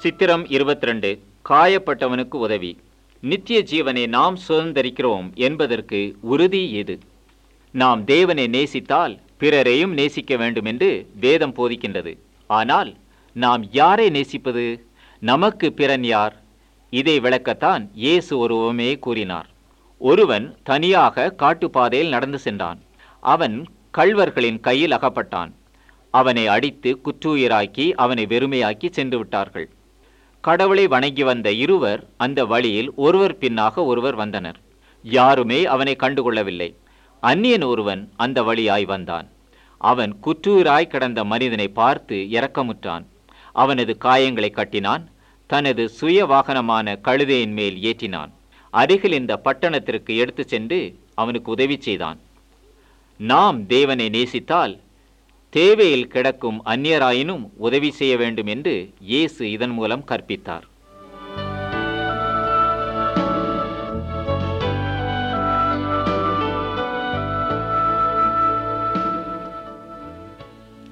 சித்திரம் 22 காயப்பட்டவனுக்கு உதவி நித்திய ஜீவனை நாம் சுதந்தரிக்கிறோம் என்பதற்கு உறுதி எது நாம் தேவனை நேசித்தால் பிறரையும் நேசிக்க வேண்டும் என்று வேதம் போதிக்கின்றது ஆனால் நாம் யாரை நேசிப்பது நமக்கு பிறன் யார் இதை விளக்கத்தான் இயேசு ஒரு உவமையை கூறினார் ஒருவன் தனியாக காட்டுப்பாதையில் நடந்து சென்றான் அவன் கள்வர்களின் கையில் அகப்பட்டான் அவனை அடித்து குற்றுயிராக்கி அவனை வெறுமையாக்கி சென்று விட்டார்கள் கடவுளை வணங்கி வந்த இருவர் அந்த வழியில் ஒருவர் பின்னாக ஒருவர் வந்தனர் யாருமே அவனை கண்டுகொள்ளவில்லை அந்நியன் ஒருவன் அந்த வழியாய் வந்தான் அவன் குற்றூராய் கிடந்த மனிதனை பார்த்து இரக்கமுற்றான் அவனது காயங்களை கட்டினான் தனது சுய வாகனமான கழுதையின் மேல் ஏற்றினான் அருகில் இந்த பட்டணத்திற்கு எடுத்துச் சென்று அவனுக்கு உதவி செய்தான் நாம் தேவனை நேசித்தால் தேவையில் கிடக்கும் அந்நியராயினும் உதவி செய்ய வேண்டும் என்று இயேசு இதன் மூலம் கற்பித்தார்